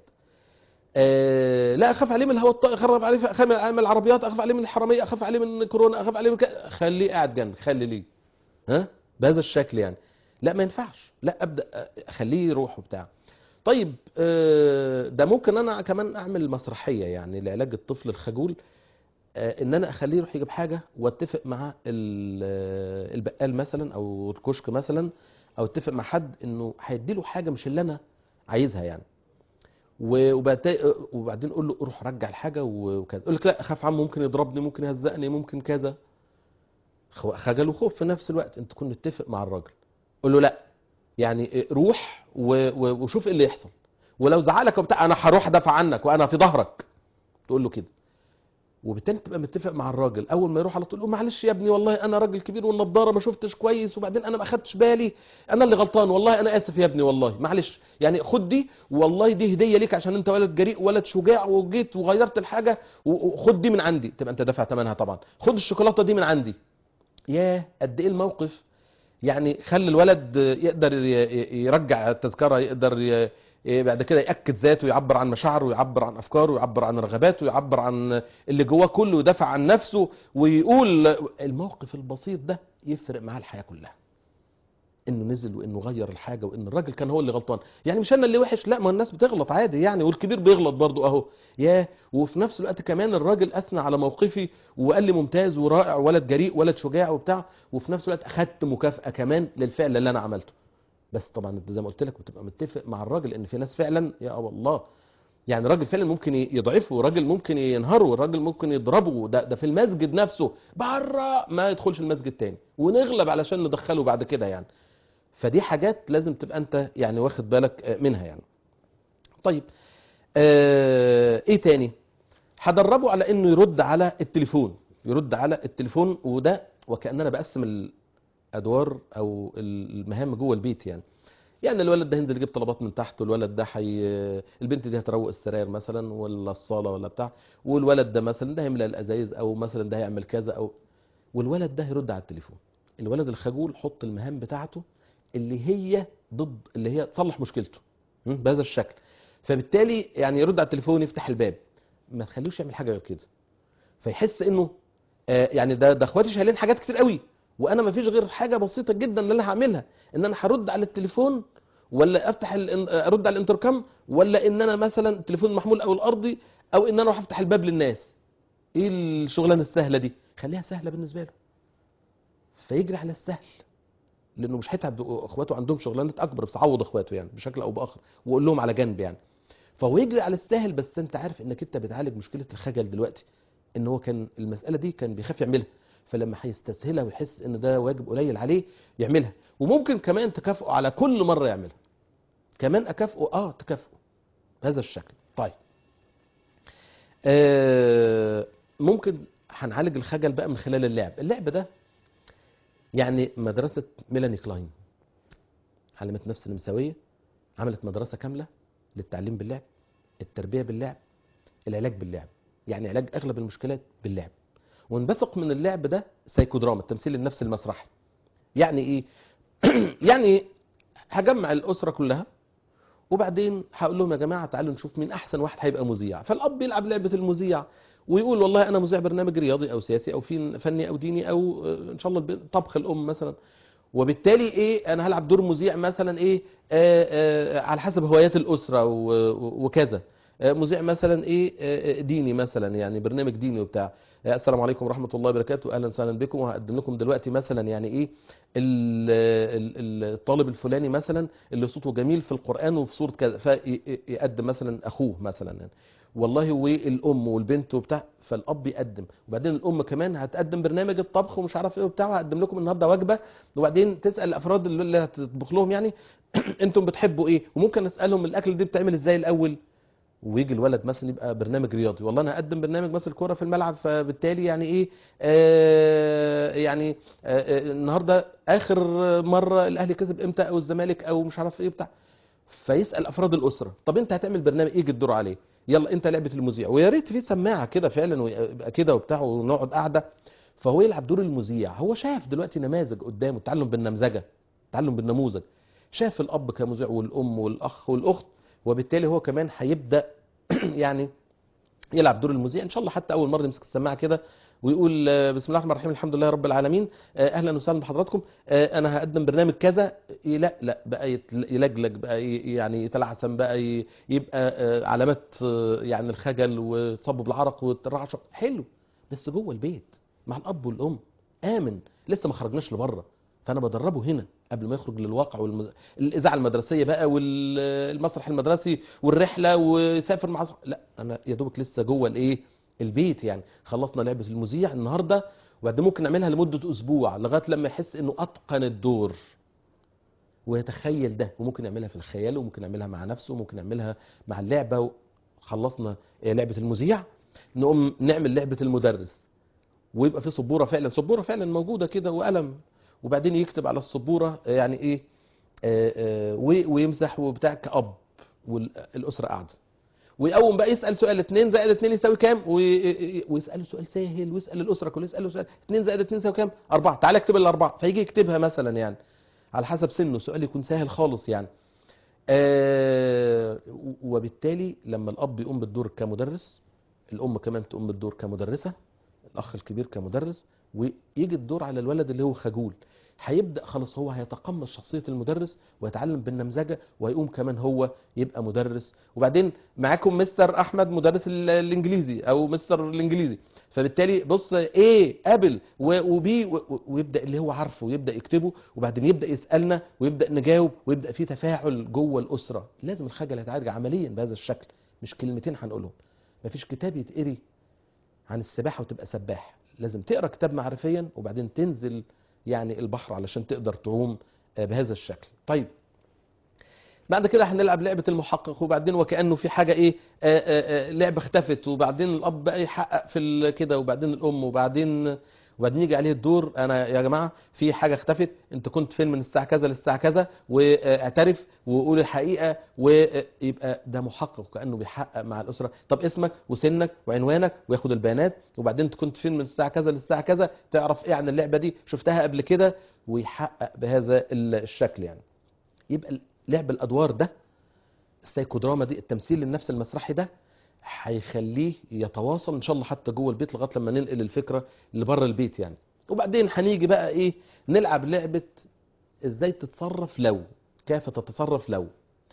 آه لا اخاف عليه من الهواء الطلق اخرب عليه اخاف من العربيات اخاف عليه من الحراميه اخاف عليه من كورونا اخاف عليه من ك... خليه قاعد جنبي خلي ليه ها بهذا الشكل يعني لا ما ينفعش لا ابدا آه، اخليه يروح وبتاع طيب آه، ده ممكن انا كمان اعمل مسرحيه يعني لعلاج الطفل الخجول آه، ان انا اخليه يروح يجيب حاجه واتفق مع ال- آه، البقال مثلا او الكشك مثلا او اتفق مع حد انه هيديله حاجه مش اللي انا عايزها يعني و- وبعد- وبعدين قول له روح رجع الحاجه و- وكذا يقول لك لا اخاف عمه ممكن يضربني ممكن يهزقني ممكن كذا خو- خجل وخوف في نفس الوقت انت تكون متفق مع الراجل قول له لا يعني روح و- و- وشوف ايه اللي يحصل ولو زعلك وبتاع انا هروح ادافع عنك وانا في ظهرك تقول له كده وبالتالي تبقى متفق مع الراجل اول ما يروح على طول يقول له معلش يا ابني والله انا راجل كبير والنضاره ما شفتش كويس وبعدين انا ما اخدتش بالي انا اللي غلطان والله انا اسف يا ابني والله معلش يعني خد دي والله دي هديه ليك عشان انت ولد جريء ولد شجاع وجيت وغيرت الحاجه و- وخد دي من عندي تبقى انت دافع ثمنها طبعا خد الشوكولاته دي من عندي ياه قد ايه الموقف يعني خلي الولد يقدر ي- ي- يرجع التذكره يقدر ي- ي- بعد كده ياكد ذاته يعبر عن مشاعره ويعبر عن افكاره ويعبر عن رغباته ويعبر عن اللي جواه كله ويدافع عن نفسه ويقول الموقف البسيط ده يفرق معاه الحياه كلها انه نزل وانه غير الحاجه وان الراجل كان هو اللي غلطان يعني مش انا اللي وحش لا ما الناس بتغلط عادي يعني والكبير بيغلط برضو اهو ياه وفي نفس الوقت كمان الراجل اثنى على موقفي وقال لي ممتاز ورائع ولد جريء ولد شجاع وبتاع وفي نفس الوقت اخدت مكافاه كمان للفعل اللي انا عملته بس طبعا انت زي ما قلت لك بتبقى متفق مع الراجل ان في ناس فعلا يا الله يعني راجل فعلا ممكن يضعفه راجل ممكن ينهره راجل ممكن يضربه ده, ده في المسجد نفسه بره ما يدخلش المسجد تاني ونغلب علشان ندخله بعد كده يعني فدي حاجات لازم تبقى انت يعني واخد بالك منها يعني طيب آه ايه تاني هدربه على انه يرد على التليفون يرد على التليفون وده وكاننا بقسم الادوار او المهام جوه البيت يعني يعني الولد ده هينزل يجيب طلبات من تحت والولد ده حي... البنت دي هتروق السراير مثلا ولا الصاله ولا بتاع والولد ده مثلا ده هيملى الازايز او مثلا ده هيعمل كذا او والولد ده هيرد على التليفون الولد الخجول حط المهام بتاعته اللي هي ضد اللي هي تصلح مشكلته م? بهذا الشكل فبالتالي يعني يرد على التليفون يفتح الباب ما تخليهوش يعمل حاجه غير كده فيحس انه آه يعني ده ده اخواتي شايلين حاجات كتير قوي وانا ما فيش غير حاجه بسيطه جدا اللي انا هعملها ان انا هرد على التليفون ولا افتح ال... ارد على الانتركم ولا ان انا مثلا التليفون المحمول او الارضي او ان انا اروح افتح الباب للناس ايه الشغلانه السهله دي خليها سهله بالنسبه له فيجري على السهل لانه مش هيتعب اخواته عندهم شغلانات اكبر بس عوض اخواته يعني بشكل او باخر وقول لهم على جنب يعني فهو يجري على السهل بس انت عارف انك انت بتعالج مشكله الخجل دلوقتي ان هو كان المساله دي كان بيخاف يعملها فلما هيستسهلها ويحس ان ده واجب قليل عليه يعملها وممكن كمان تكافئه على كل مره يعملها كمان اكافئه اه تكافئه بهذا الشكل طيب آه ممكن هنعالج الخجل بقى من خلال اللعب اللعب ده يعني مدرسة ميلاني كلاين علمة نفس النمساوية عملت مدرسة كاملة للتعليم باللعب التربية باللعب العلاج باللعب يعني علاج أغلب المشكلات باللعب ونبثق من اللعب ده سايكودراما التمثيل النفسي المسرحي يعني ايه يعني هجمع الأسرة كلها وبعدين هقول لهم يا جماعة تعالوا نشوف مين أحسن واحد هيبقى مذيع فالأب يلعب لعبة المذيع ويقول والله انا مذيع برنامج رياضي او سياسي او في فني او ديني او ان شاء الله طبخ الام مثلا وبالتالي ايه انا هلعب دور مذيع مثلا ايه آآ آآ على حسب هوايات الاسره وكذا مذيع مثلا ايه ديني مثلا يعني برنامج ديني وبتاع السلام عليكم ورحمه الله وبركاته اهلا وسهلا بكم وهقدم لكم دلوقتي مثلا يعني ايه الطالب الفلاني مثلا اللي صوته جميل في القران وفي سوره كذا فيقدم مثلا اخوه مثلا يعني والله والام والبنت وبتاع فالاب يقدم وبعدين الام كمان هتقدم برنامج الطبخ ومش عارف ايه وبتاع وهقدم لكم النهارده وجبه وبعدين تسال الافراد اللي هتطبخ لهم يعني انتم بتحبوا ايه وممكن اسالهم الاكل دي بتعمل ازاي الاول ويجي الولد مثلا يبقى برنامج رياضي والله انا هقدم برنامج مثلا كوره في الملعب فبالتالي يعني ايه آه يعني آه آه النهارده اخر مره الاهلي كسب امتى او الزمالك او مش عارف ايه بتاع فيسال افراد الاسره طب انت هتعمل برنامج يجي الدور عليه يلا انت لعبه المذيع ويا ريت في سماعه كده فعلا ويبقى كده وبتاع ونقعد قاعده فهو يلعب دور المذيع هو شاف دلوقتي نماذج قدامه التعلم بالنمذجه التعلم بالنموذج شاف الاب كمذيع والام والاخ والاخت وبالتالي هو كمان هيبدا يعني يلعب دور المذيع ان شاء الله حتى اول مره يمسك السماعه كده ويقول آه، بسم الله الرحمن الرحيم الحمد لله رب العالمين آه، اهلا وسهلا بحضراتكم آه، انا هقدم برنامج كذا لا لا بقى يتل- يلجلج بقى ي- يعني يتلعثم بقى ي- يبقى آه، علامات آه، يعني الخجل وتصبب العرق والرعشه حلو بس جوه البيت مع الاب والام امن لسه ما خرجناش لبره فانا بدربه هنا قبل ما يخرج للواقع والمز... الاذاعه المدرسيه بقى والمسرح المدرسي والرحله وسافر مع صح... لا انا يا دوبك لسه جوه الايه البيت يعني خلصنا لعبه المذيع النهارده وبعدين ممكن نعملها لمده اسبوع لغايه لما يحس انه اتقن الدور ويتخيل ده وممكن يعملها في الخيال وممكن يعملها مع نفسه وممكن يعملها مع اللعبه خلصنا لعبه المذيع نقوم نعمل لعبه المدرس ويبقى في سبوره فعلا سبوره فعلا موجوده كده وقلم وبعدين يكتب على السبوره يعني ايه آه، آه، و- ويمسح وبتاع كأب والأسرة قاعدة ويقوم بقى يسأل سؤال 2 زائد 2 يساوي كام وي- ويسأله سؤال سهل ويسأل الأسرة كلها يسأله سؤال 2 زائد 2 يساوي كام 4 تعالى اكتب الأربعة فيجي يكتبها مثلا يعني على حسب سنه سؤال يكون سهل خالص يعني آه، وبالتالي لما الأب يقوم بالدور كمدرس الأم كمان تقوم بالدور كمدرسة الأخ الكبير كمدرس ويجي الدور على الولد اللي هو خجول هيبدا خلاص هو هيتقمص شخصيه المدرس ويتعلم بالنمذجه ويقوم كمان هو يبقى مدرس وبعدين معاكم مستر احمد مدرس ال- الانجليزي او مستر الانجليزي فبالتالي بص ايه ابل وبي ويبدا اللي هو عارفه ويبدا يكتبه وبعدين يبدا يسالنا ويبدا نجاوب ويبدا في تفاعل جوه الاسره لازم الخجل يتعالج عمليا بهذا الشكل مش كلمتين هنقولهم مفيش كتاب يتقري عن السباحه وتبقى سباح لازم تقرا كتاب معرفيا وبعدين تنزل يعني البحر علشان تقدر تعوم آه، بهذا الشكل طيب بعد كده هنلعب لعبة المحقق وبعدين وكأنه في حاجة ايه آه، آه، آه، لعبة اختفت وبعدين الأب بقى يحقق في ال- كده وبعدين الأم وبعدين وبعدين يجي عليه الدور انا يا جماعه في حاجه اختفت انت كنت فين من الساعه كذا للساعه كذا واعترف وقول الحقيقه ويبقى ده محقق كانه بيحقق مع الاسره طب اسمك وسنك وعنوانك وياخد البيانات وبعدين انت كنت فين من الساعه كذا للساعه كذا تعرف ايه عن اللعبه دي شفتها قبل كده ويحقق بهذا ال- الشكل يعني يبقى لعب الادوار ده السايكودراما دي التمثيل النفس المسرحي ده هيخليه يتواصل ان شاء الله حتى جوه البيت لغايه لما ننقل الفكره لبره البيت يعني وبعدين هنيجي بقى ايه نلعب لعبه ازاي تتصرف لو كيف تتصرف لو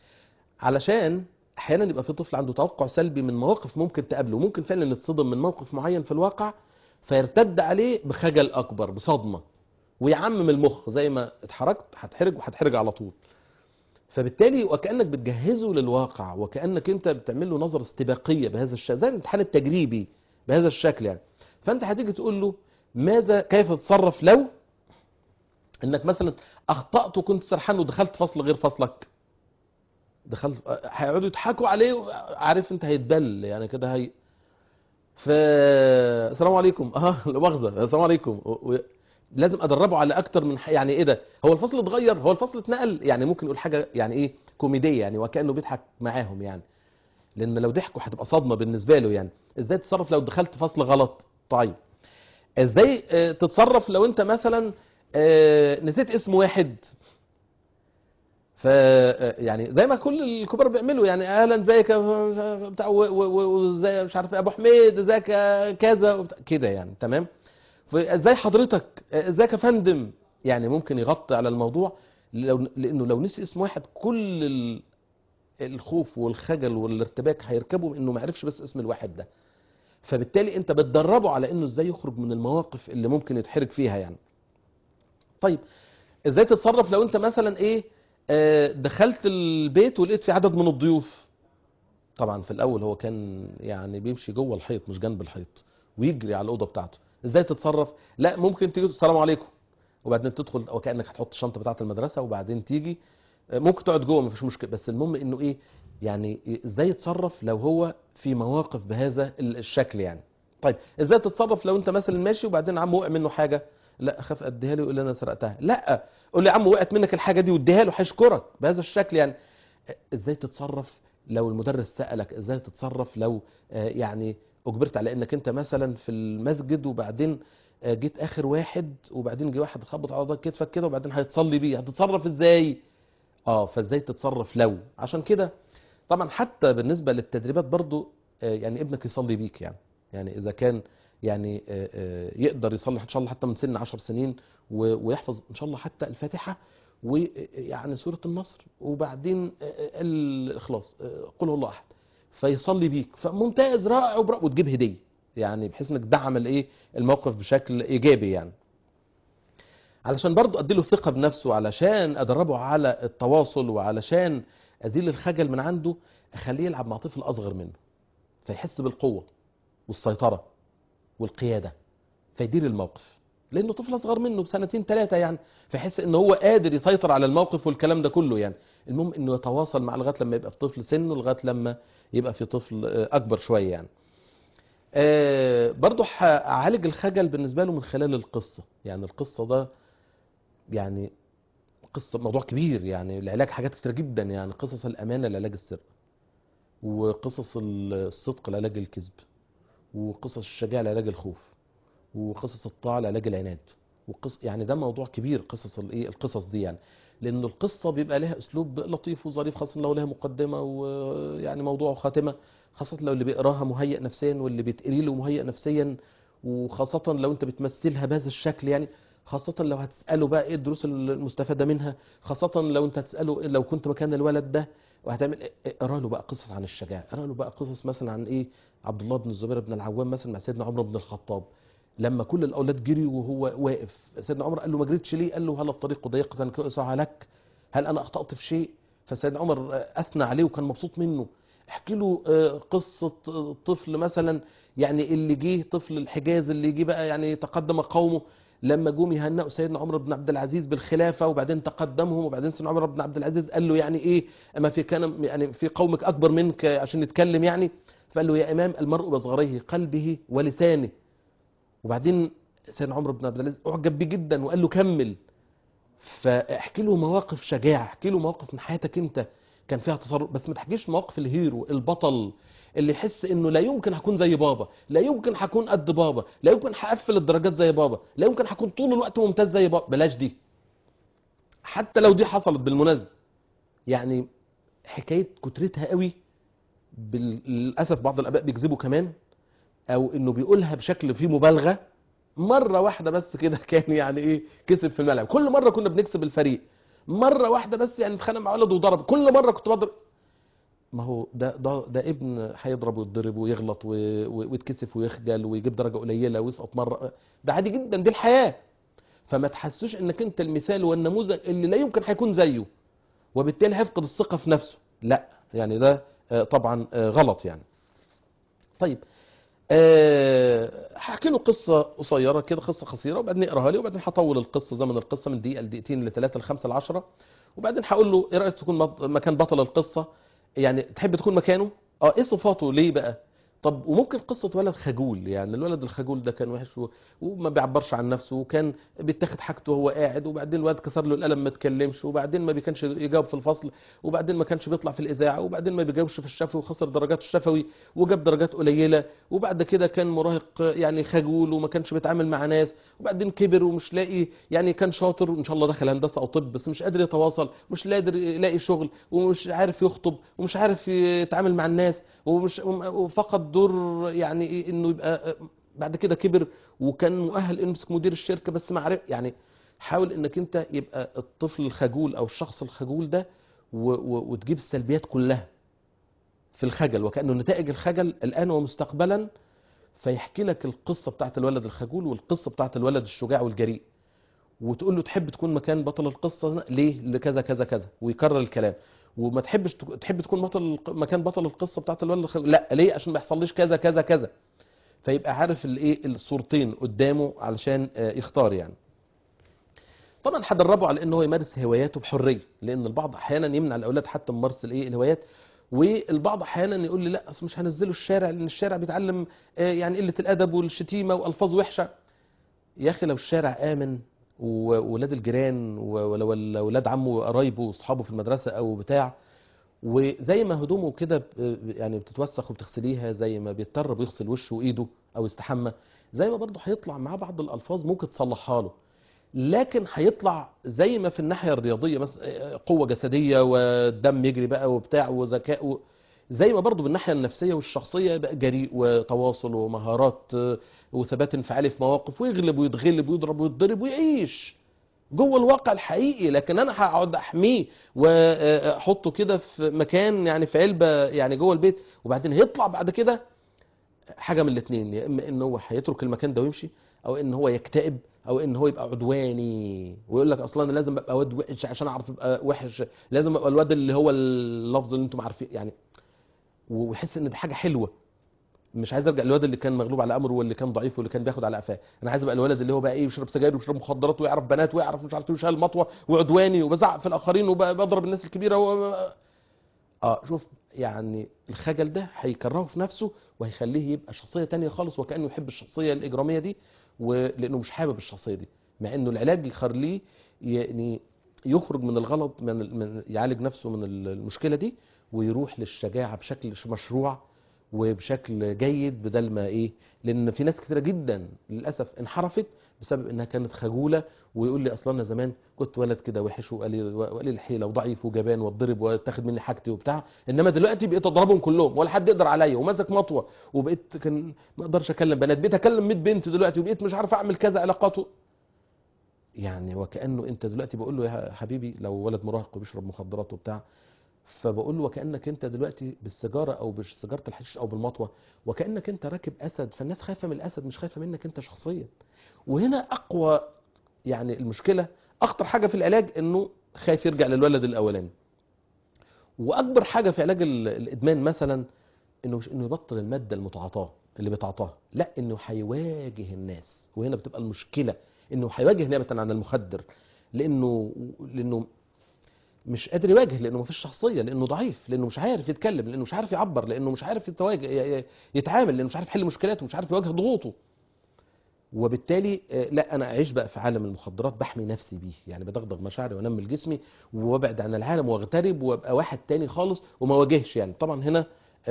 علشان احيانا يبقى في طفل عنده توقع سلبي من مواقف ممكن تقابله ممكن فعلا يتصدم من موقف معين في الواقع فيرتد عليه بخجل اكبر بصدمه ويعمم المخ زي ما اتحركت هتحرج وهتحرج على طول فبالتالي وكانك بتجهزه للواقع وكانك انت بتعمل له نظره استباقيه بهذا الشكل زي الامتحان التجريبي بهذا الشكل يعني فانت هتيجي تقول له ماذا كيف تتصرف لو انك مثلا اخطات وكنت سرحان ودخلت فصل غير فصلك دخلت هيقعدوا يضحكوا عليه عارف انت هيتبل يعني كده هي ف السلام عليكم اه لا مؤاخذه السلام عليكم و... و... لازم ادربه على اكتر من ح... يعني ايه ده هو الفصل اتغير هو الفصل اتنقل يعني ممكن يقول حاجه يعني ايه كوميديه يعني وكانه بيضحك معاهم يعني لان لو ضحكوا هتبقى صدمه بالنسبه له يعني ازاي تتصرف لو دخلت فصل غلط طيب ازاي آه، تتصرف لو انت مثلا آه، نسيت اسم واحد ف يعني زي ما كل الكبار بيعملوا يعني اهلا ازيك يا بتاع و- و- و- وازاي مش عارف إيه، ابو حميد ازيك يا كذا وبتاع- كده يعني تمام ازاي حضرتك ازيك يا فندم يعني ممكن يغطي على الموضوع لو لانه لو نسي اسم واحد كل ال- الخوف والخجل والارتباك هيركبوا انه ما عرفش بس اسم الواحد ده فبالتالي انت بتدربه على انه ازاي يخرج من المواقف اللي ممكن يتحرج فيها يعني طيب ازاي تتصرف لو انت مثلا ايه آه، دخلت البيت ولقيت في عدد من الضيوف طبعا في الاول هو كان يعني بيمشي جوه الحيط مش جنب الحيط ويجري على الاوضه بتاعته ازاي تتصرف لا ممكن تيجي السلام عليكم وبعدين تدخل وكانك هتحط الشنطه بتاعه المدرسه وبعدين تيجي ممكن تقعد جوه مفيش مشكله بس المهم انه ايه يعني ازاي يتصرف لو هو في مواقف بهذا الشكل يعني طيب ازاي تتصرف لو انت مثلا ماشي وبعدين عم وقع منه حاجه لا اخاف اديها له يقول لي انا سرقتها لا قول لي يا عم وقعت منك الحاجه دي واديها له هيشكرك بهذا الشكل يعني ازاي تتصرف لو المدرس سالك ازاي تتصرف لو آه، يعني اجبرت على انك انت مثلا في المسجد وبعدين آه، جيت اخر واحد وبعدين جه واحد خبط على ضهر كتفك كده وبعدين هيتصلي بيه هتتصرف ازاي اه فازاي تتصرف لو عشان كده طبعا حتى بالنسبه للتدريبات برضو آه، يعني ابنك يصلي بيك يعني يعني اذا كان يعني آه، آه، يقدر يصلي ان شاء الله حتى من سن 10 سنين و- ويحفظ ان شاء الله حتى الفاتحه ويعني سوره النصر وبعدين آه، آه، الاخلاص آه، قل هو الله احد فيصلي بيك فممتاز رائع وبرا- وتجيب هديه يعني بحيث انك دعم الايه الموقف بشكل ايجابي يعني علشان برضو ادي له ثقه بنفسه علشان ادربه على التواصل وعلشان ازيل الخجل من عنده اخليه يلعب مع طفل اصغر منه فيحس بالقوه والسيطره والقياده فيدير الموقف لانه طفل اصغر منه بسنتين ثلاثه يعني فيحس ان هو قادر يسيطر على الموقف والكلام ده كله يعني المهم انه يتواصل مع لغايه لما يبقى في طفل سنه لغايه لما يبقى في طفل آه، اكبر شويه يعني آه، برضو هعالج الخجل بالنسبه له من خلال القصه يعني القصه ده يعني قصه موضوع كبير يعني العلاج حاجات كتير جدا يعني قصص الامانه لعلاج السر وقصص الصدق لعلاج الكذب وقصص الشجاعه لعلاج الخوف وقصص الطاعه لعلاج العناد وقص يعني ده موضوع كبير قصص الايه القصص دي يعني لان القصه بيبقى لها اسلوب لطيف وظريف خاصه لو لها مقدمه ويعني موضوع وخاتمه خاصه لو اللي بيقراها مهيئ نفسيا واللي بيتقري له مهيئ نفسيا وخاصه لو انت بتمثلها بهذا الشكل يعني خاصة لو هتسأله بقى ايه الدروس المستفادة منها خاصة لو انت هتسأله لو كنت مكان الولد ده وهتعمل إيه؟ اقرا له بقى قصص عن الشجاعة اقرا له بقى قصص مثلا عن ايه عبد الله بن الزبير بن العوام مثلا مع سيدنا عمر بن الخطاب لما كل الاولاد جريوا وهو واقف سيدنا عمر قال له ما جريتش ليه قال له هل الطريق ضيقة كأسع لك هل انا اخطأت في شيء فسيدنا عمر اثنى عليه وكان مبسوط منه احكي له آه، قصة آه، طفل مثلا يعني اللي جه طفل الحجاز اللي جه بقى يعني تقدم قومه لما جم يهنئوا سيدنا عمر بن عبد العزيز بالخلافه وبعدين تقدمهم وبعدين سيدنا عمر بن عبد العزيز قال له يعني ايه اما في كان يعني في قومك اكبر منك عشان نتكلم يعني فقال له يا امام المرء بصغريه قلبه ولسانه وبعدين سيدنا عمر بن عبد العزيز اعجب بيه جدا وقال له كمل فاحكي له مواقف شجاعه احكي له مواقف من حياتك انت كان فيها تصرف بس ما تحكيش مواقف الهيرو البطل اللي يحس انه لا يمكن هكون زي بابا لا يمكن هكون قد بابا لا يمكن هقفل الدرجات زي بابا لا يمكن هكون طول الوقت ممتاز زي بابا بلاش دي حتى لو دي حصلت بالمناسبه يعني حكايه كترتها قوي بال- للاسف بعض الاباء بيكذبوا كمان او انه بيقولها بشكل فيه مبالغه مره واحده بس كده كان يعني ايه كسب في الملعب كل مره كنا بنكسب الفريق مره واحده بس يعني اتخانق مع ولد وضرب كل مره كنت بضرب ما هو ده ده ده ابن هيضرب ويتضرب ويغلط و- و- ويتكسف ويخجل ويجيب درجه قليله ويسقط مره ده عادي جدا دي الحياه فما تحسوش انك انت المثال والنموذج اللي لا يمكن هيكون زيه وبالتالي هيفقد الثقه في نفسه لا يعني ده آه، طبعا آه، غلط يعني طيب أه هحكي له قصه قصيره كده قصه قصيره وبعدين نقراها لي وبعدين هطول القصه زمن القصه من دقيقه لدقيقتين لثلاثه لخمسه لعشره وبعدين هقول له ايه رايك تكون مط- مكان بطل القصه يعني تحب تكون مكانه اه ايه صفاته ليه بقى طب وممكن قصة ولد خجول يعني الولد الخجول ده كان وحش و- وما بيعبرش عن نفسه وكان بيتاخد حاجته وهو قاعد وبعدين الولد كسر له القلم ما اتكلمش وبعدين ما بيكانش يجاوب في الفصل وبعدين ما كانش بيطلع في الإذاعة وبعدين ما بيجاوبش في الشفوي وخسر درجات الشفوي وجاب درجات قليلة وبعد كده كان مراهق يعني خجول وما كانش بيتعامل مع ناس وبعدين كبر ومش لاقي يعني كان شاطر وان شاء الله دخل هندسة او طب بس مش قادر يتواصل مش قادر يلاقي شغل ومش عارف يخطب ومش عارف يتعامل مع الناس ومش وفقد دور يعني إيه انه يبقى بعد كده كبر وكان مؤهل انه يمسك مدير الشركة بس ما عرف يعني حاول انك انت يبقى الطفل الخجول او الشخص الخجول ده و- و- وتجيب السلبيات كلها في الخجل وكأنه نتائج الخجل الآن ومستقبلا فيحكي لك القصة بتاعت الولد الخجول والقصة بتاعت الولد الشجاع والجريء وتقول له تحب تكون مكان بطل القصة ليه لكذا كذا كذا ويكرر الكلام وما تحبش تك- تحب تكون بطل الق- مكان بطل القصه بتاعت الولد الخ- لا ليه عشان ما يحصليش كذا كذا كذا فيبقى عارف الايه الصورتين قدامه علشان آه، يختار يعني طبعا هدربه على ان هو يمارس هواياته بحريه لان البعض احيانا يمنع الاولاد حتى من ممارسه الايه الهوايات والبعض احيانا يقول لي لا اصل مش هنزله الشارع لان الشارع بيتعلم آه، يعني قله الادب والشتيمه والفاظ وحشه يا اخي لو الشارع امن وولاد الجيران ولا ولا ولاد عمه وقرايبه واصحابه في المدرسه او بتاع وزي ما هدومه كده ب- يعني بتتوسخ وبتغسليها زي ما بيضطر بيغسل وشه وايده او يستحمى زي ما برضه هيطلع معاه بعض الالفاظ ممكن تصلحها له لكن هيطلع زي ما في الناحيه الرياضيه مثلا قوه جسديه والدم يجري بقى وبتاع وذكاء و... زي ما برضه بالناحيه النفسيه والشخصيه بقى جريء وتواصل ومهارات آه، وثبات انفعالي في مواقف ويغلب ويتغلب ويضرب ويتضرب ويعيش جوه الواقع الحقيقي لكن انا هقعد احميه واحطه كده في مكان يعني في علبه يعني جوه البيت وبعدين هيطلع بعد كده حاجه من الاثنين يا اما ان هو هيترك المكان ده ويمشي او ان هو يكتئب او ان هو يبقى عدواني ويقول لك اصلا انا لازم ابقى واد وحش عشان اعرف ابقى وحش لازم ابقى الواد اللي هو اللفظ اللي انتم عارفين يعني ويحس ان دي حاجه حلوه مش عايز ارجع للواد اللي كان مغلوب على امره واللي كان ضعيف واللي كان بياخد على قفاه انا عايز ابقى الولد اللي هو بقى ايه يشرب سجاير ويشرب مخدرات ويعرف بنات ويعرف مش عارف ايه وشال مطوه وعدواني وبزعق في الاخرين وبضرب الناس الكبيره و... اه شوف يعني الخجل ده هيكرهه في نفسه وهيخليه يبقى شخصيه تانية خالص وكانه يحب الشخصيه الاجراميه دي ولانه مش حابب الشخصيه دي مع انه العلاج يخليه يعني يخرج من الغلط من, من يعالج نفسه من المشكله دي ويروح للشجاعه بشكل مشروع وبشكل جيد بدل ما ايه لان في ناس كتيره جدا للاسف انحرفت بسبب انها كانت خجوله ويقول لي اصلا انا زمان كنت ولد كده وحش وقليل وقليل الحيله وضعيف وجبان واتضرب واتاخد مني حاجتي وبتاع انما دلوقتي بقيت اضربهم كلهم ولا حد يقدر عليا وماسك مطوه وبقيت كان ما اقدرش اكلم بنات بقيت اكلم 100 بنت دلوقتي وبقيت مش عارف اعمل كذا علاقاته يعني وكانه انت دلوقتي بقول له يا حبيبي لو ولد مراهق وبيشرب مخدرات وبتاع فبقول له وكانك انت دلوقتي بالسيجاره او بسيجاره الحشيش او بالمطوه وكانك انت راكب اسد فالناس خايفه من الاسد مش خايفه منك انت شخصيا وهنا اقوى يعني المشكله اخطر حاجه في العلاج انه خايف يرجع للولد الاولاني واكبر حاجه في علاج ال- الادمان مثلا انه مش انه يبطل الماده المتعاطاه اللي بيتعاطاها لا انه هيواجه الناس وهنا بتبقى المشكله انه هيواجه نيابه عن المخدر لانه لانه مش قادر يواجه لانه مفيش شخصيه لانه ضعيف لانه مش عارف يتكلم لانه مش عارف يعبر لانه مش عارف يتواجه ي- ي- يتعامل لانه مش عارف يحل مشكلاته مش عارف يواجه ضغوطه وبالتالي آه، لا انا اعيش بقى في عالم المخدرات بحمي نفسي بيه يعني بدغدغ مشاعري وانمل جسمي وابعد عن العالم واغترب وابقى واحد تاني خالص وما واجهش يعني طبعا هنا آه،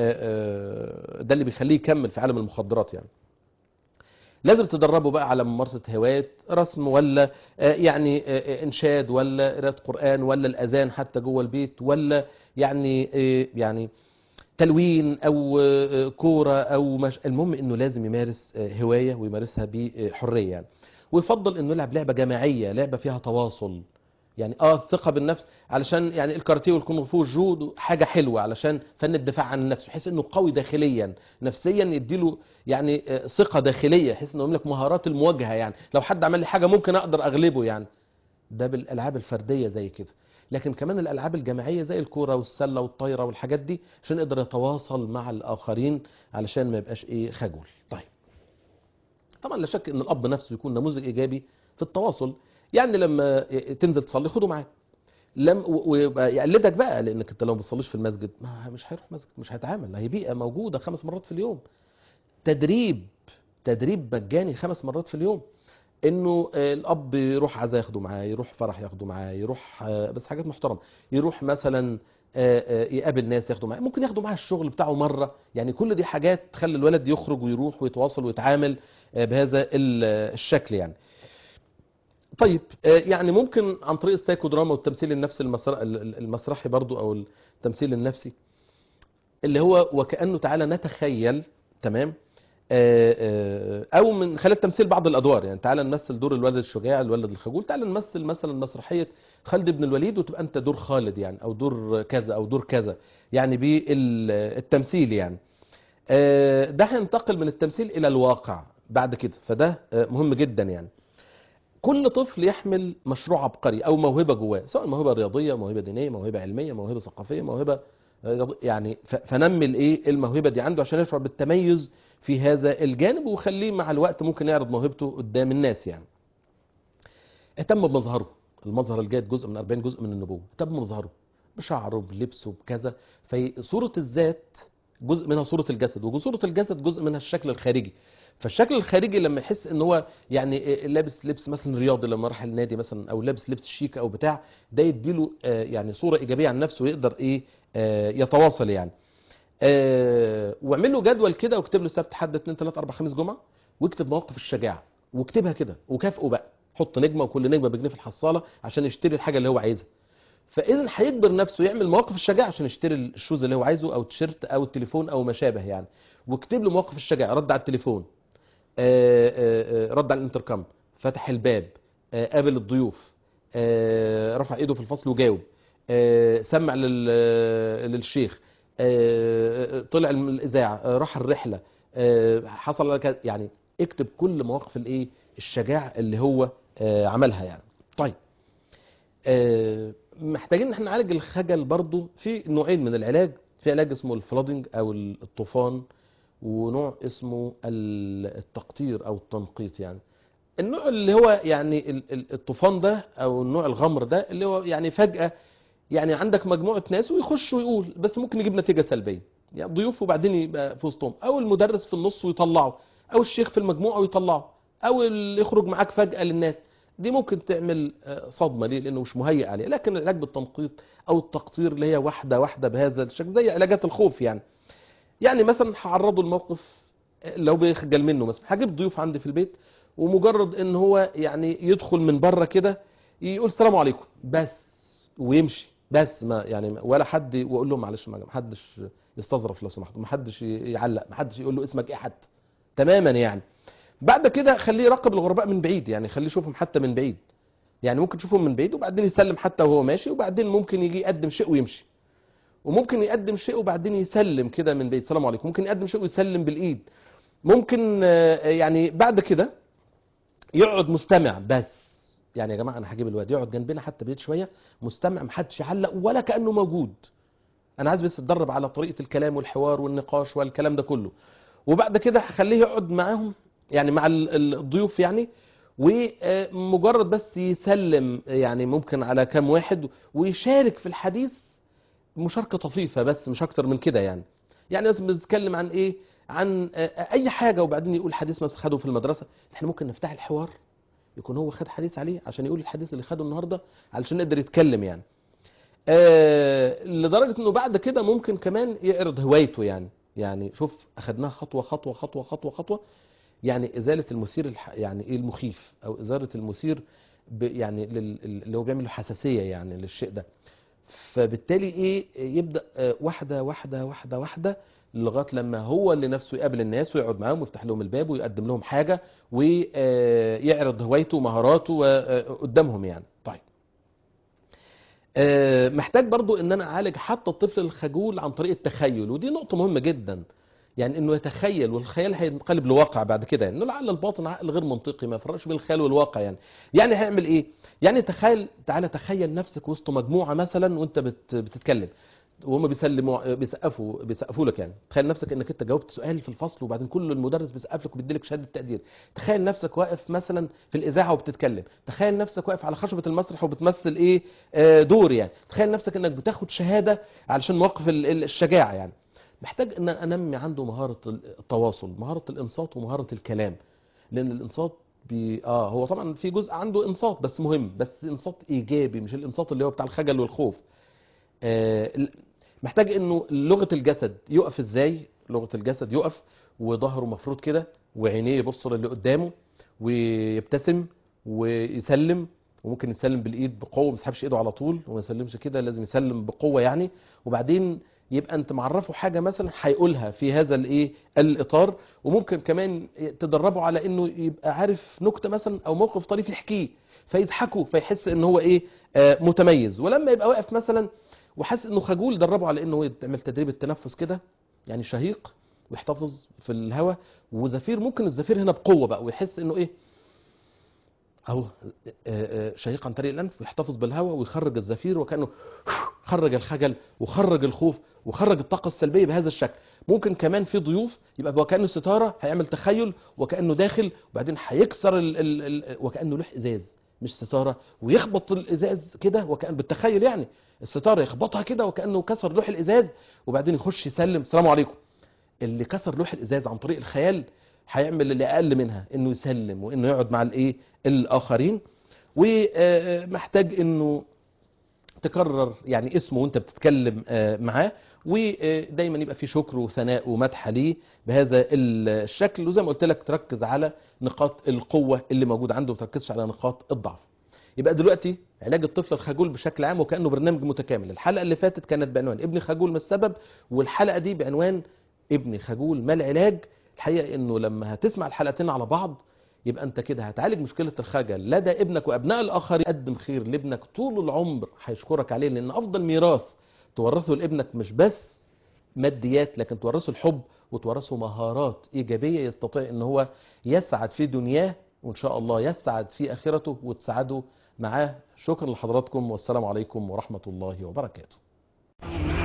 آه، ده اللي بيخليه يكمل في عالم المخدرات يعني لازم تدربوا بقى على ممارسة هوايات رسم ولا آه، يعني آه، إنشاد ولا قراءة قرآن ولا الأذان حتى جوه البيت ولا يعني آه، يعني تلوين أو آه، كورة أو مش المهم إنه لازم يمارس آه، هواية ويمارسها بحرية يعني ويفضل إنه يلعب لعبة جماعية لعبة فيها تواصل يعني اه الثقه بالنفس علشان يعني الكاراتيه والكونغ فو والجودو حاجه حلوه علشان فن الدفاع عن النفس بحيث انه قوي داخليا نفسيا يديله يعني آه، ثقه داخليه بحيث انه يملك مهارات المواجهه يعني لو حد عمل لي حاجه ممكن اقدر اغلبه يعني ده بالالعاب الفرديه زي كده لكن كمان الالعاب الجماعيه زي الكوره والسله والطايره والحاجات دي عشان يقدر يتواصل مع الاخرين علشان ما يبقاش ايه خجول طيب طبعا لا شك ان الاب نفسه يكون نموذج ايجابي في التواصل يعني لما تنزل تصلي خده معاك لم و- ويبقى يقلدك بقى لانك انت لو ما بتصليش في المسجد ما مش هيروح مسجد مش هيتعامل هي بيئه موجوده خمس مرات في اليوم تدريب تدريب مجاني خمس مرات في اليوم انه آه، الاب يروح عزا ياخده معاه يروح فرح ياخده معاه يروح آه، بس حاجات محترمه يروح مثلا آه، آه، يقابل ناس ياخده معاه ممكن ياخده معاه الشغل بتاعه مره يعني كل دي حاجات تخلي الولد يخرج ويروح ويتواصل ويتعامل آه، بهذا ال- الشكل يعني طيب آه، يعني ممكن عن طريق السايكودراما والتمثيل النفسي المسر- المسرحي برضو او التمثيل النفسي اللي هو وكانه تعالى نتخيل تمام آه، آه، او من خلال تمثيل بعض الادوار يعني تعالى نمثل دور الولد الشجاع الولد الخجول تعالى نمثل مثلا مسرحيه خالد بن الوليد وتبقى انت دور خالد يعني او دور كذا او دور كذا يعني بالتمثيل يعني آه، ده هينتقل من التمثيل الى الواقع بعد كده فده آه، مهم جدا يعني كل طفل يحمل مشروع عبقري او موهبه جواه سواء موهبه رياضيه موهبه دينيه موهبه علميه موهبه ثقافيه موهبه رياض- يعني ف- فنمي الايه الموهبه دي عنده عشان يشعر بالتميز في هذا الجانب ويخليه مع الوقت ممكن يعرض موهبته قدام الناس يعني اهتم بمظهره المظهر الجيد جزء من 40 جزء من النبوه اهتم بمظهره بشعره بلبسه بكذا فصوره الذات جزء منها صوره الجسد وصوره الجسد جزء منها الشكل الخارجي فالشكل الخارجي لما يحس ان هو يعني لابس لبس مثلا رياضي لما راح النادي مثلا او لابس لبس شيك او بتاع ده يديله آه، يعني صوره ايجابيه عن نفسه ويقدر ايه آه، يتواصل يعني آه، واعمل له جدول كده واكتب له سبت حد 2 3 4 5 جمعه واكتب مواقف الشجاعه واكتبها كده وكافئه بقى حط نجمه وكل نجمه بجنيه في الحصاله عشان يشتري الحاجه اللي هو عايزها فاذا هيجبر نفسه يعمل مواقف الشجاعه عشان يشتري الشوز اللي هو عايزه او التيشيرت او التليفون او ما شابه يعني واكتب له مواقف الشجاعه رد على التليفون آه، آه، آه، رد على الانتركم فتح الباب آه، قابل الضيوف آه، رفع ايده في الفصل وجاوب آه، سمع لل- للشيخ آه، طلع من الاذاعه آه، راح الرحله آه، حصل على كذا. يعني اكتب كل مواقف الايه الشجاعه اللي هو آه، عملها يعني طيب آه، محتاجين ان احنا نعالج الخجل برضو في نوعين من العلاج في علاج اسمه الفلودنج او الطوفان ونوع اسمه ال- التقطير او التنقيط يعني النوع اللي هو يعني ال- ال- الطوفان ده او النوع الغمر ده اللي هو يعني فجأة يعني عندك مجموعة ناس ويخش ويقول بس ممكن يجيب نتيجة سلبية يعني ضيوف وبعدين يبقى في وسطهم او المدرس في النص ويطلعه او الشيخ في المجموعة ويطلعه او اللي يخرج معاك فجأة للناس دي ممكن تعمل آه، صدمة ليه لانه مش مهيئ عليه لكن العلاج بالتنقيط او التقطير اللي هي واحدة واحدة بهذا الشكل زي علاجات الخوف يعني يعني مثلا هعرضه الموقف لو بيخجل منه مثلا هجيب ضيوف عندي في البيت ومجرد ان هو يعني يدخل من بره كده يقول السلام عليكم بس ويمشي بس ما يعني ولا حد واقول لهم معلش ما حدش يستظرف لو سمحت ما حدش يعلق ما حدش يقول له اسمك ايه حتى تماما يعني بعد كده خليه يراقب الغرباء من بعيد يعني خليه يشوفهم حتى من بعيد يعني ممكن تشوفهم من بعيد وبعدين يسلم حتى وهو ماشي وبعدين ممكن يجي يقدم شيء ويمشي وممكن يقدم شيء وبعدين يسلم كده من بعيد السلام عليكم ممكن يقدم شيء ويسلم بالايد ممكن آه، يعني بعد كده يقعد مستمع بس يعني يا جماعه انا هجيب الواد يقعد جنبنا حتى بعيد شويه مستمع محدش يعلق ولا كانه موجود انا عايز بس اتدرب على طريقه الكلام والحوار والنقاش والكلام ده كله وبعد كده هخليه يقعد معاهم يعني مع ال- ال- الضيوف يعني ومجرد بس يسلم يعني ممكن على كام واحد ويشارك في الحديث مشاركه طفيفه بس مش اكتر من كده يعني يعني مثلا بنتكلم عن ايه عن آه، اي حاجه وبعدين يقول حديث مثلا خده في المدرسه احنا ممكن نفتح الحوار يكون هو خد حديث عليه عشان يقول الحديث اللي خده النهارده علشان يقدر يتكلم يعني آه لدرجه انه بعد كده ممكن كمان يعرض هوايته يعني يعني شوف اخدناها خطوه خطوه خطوه خطوه خطوه يعني ازاله المثير الح... يعني ايه المخيف او ازاله المثير ب... يعني لل... اللي هو بيعمل له حساسيه يعني للشيء ده فبالتالي ايه يبدا آه، واحده واحده واحده واحده لغايه لما هو اللي نفسه يقابل الناس ويقعد معاهم ويفتح لهم الباب ويقدم لهم حاجه ويعرض هوايته ومهاراته آه، قدامهم يعني طيب آه، محتاج برضو ان انا اعالج حتى الطفل الخجول عن طريق التخيل ودي نقطه مهمه جدا يعني انه يتخيل والخيال هينقلب لواقع بعد كده يعني انه العقل الباطن عقل غير منطقي ما يفرقش بين الخيال والواقع يعني يعني هيعمل ايه يعني تخيل تعالى تخيل نفسك وسط مجموعه مثلا وانت بت بتتكلم وهم بيسلموا بيسقفوا بيسقفوا لك يعني تخيل نفسك انك انت جاوبت سؤال في الفصل وبعدين كل المدرس بيسقف لك وبيديلك شهاده تقدير تخيل نفسك واقف مثلا في الاذاعه وبتتكلم تخيل نفسك واقف على خشبه المسرح وبتمثل ايه آه، دور يعني تخيل نفسك انك بتاخد شهاده علشان مواقف ال- ال- الشجاعه يعني محتاج ان أنا انمي عنده مهاره التواصل مهاره الانصات ومهاره الكلام لان الانصات بي... اه هو طبعا في جزء عنده انصات بس مهم بس انصات ايجابي مش الانصات اللي هو بتاع الخجل والخوف آه ال- محتاج انه لغه الجسد يقف ازاي لغه الجسد يقف وظهره مفروض كده وعينيه يبص للي قدامه ويبتسم ويسلم وممكن يسلم بالايد بقوه ما يسحبش ايده على طول وما يسلمش كده لازم يسلم بقوه يعني وبعدين يبقى انت معرفه حاجه مثلا هيقولها في هذا الايه الاطار وممكن كمان تدربه على انه يبقى عارف نكته مثلا او موقف طريف يحكيه فيضحكوا فيحس ان هو ايه آه متميز ولما يبقى واقف مثلا وحاسس انه خجول دربه على انه يعمل تدريب التنفس كده يعني شهيق ويحتفظ في الهواء وزفير ممكن الزفير هنا بقوه بقى ويحس انه ايه اهو آه، آه، شهيق عن طريق الانف ويحتفظ بالهواء ويخرج الزفير وكانه خرج الخجل وخرج الخوف وخرج الطاقه السلبيه بهذا الشكل ممكن كمان في ضيوف يبقى وكانه ستاره هيعمل تخيل وكانه داخل وبعدين هيكسر ال ال ال وكانه لوح ازاز مش ستاره ويخبط الازاز كده وكان بالتخيل يعني الستاره يخبطها كده وكانه كسر لوح الازاز وبعدين يخش يسلم السلام عليكم اللي كسر لوح الازاز عن طريق الخيال هيعمل اللي اقل منها انه يسلم وانه يقعد مع الايه الاخرين ومحتاج انه تكرر يعني اسمه وانت بتتكلم آه، معاه ودايما يبقى في شكر وثناء ومدح ليه بهذا الشكل وزي ما قلت لك تركز على نقاط القوه اللي موجوده عنده وما تركزش على نقاط الضعف يبقى دلوقتي علاج الطفل الخجول بشكل عام وكانه برنامج متكامل الحلقه اللي فاتت كانت بعنوان ابني خجول ما السبب والحلقه دي بعنوان ابني خجول ما العلاج الحقيقه انه لما هتسمع الحلقتين على بعض يبقى انت كده هتعالج مشكله الخجل لدى ابنك وابناء الاخرين قدم خير لابنك طول العمر هيشكرك عليه لان افضل ميراث تورثه لابنك مش بس ماديات لكن تورثه الحب وتورثه مهارات ايجابيه يستطيع ان هو يسعد في دنياه وان شاء الله يسعد في اخرته وتسعده معاه شكرا لحضراتكم والسلام عليكم ورحمه الله وبركاته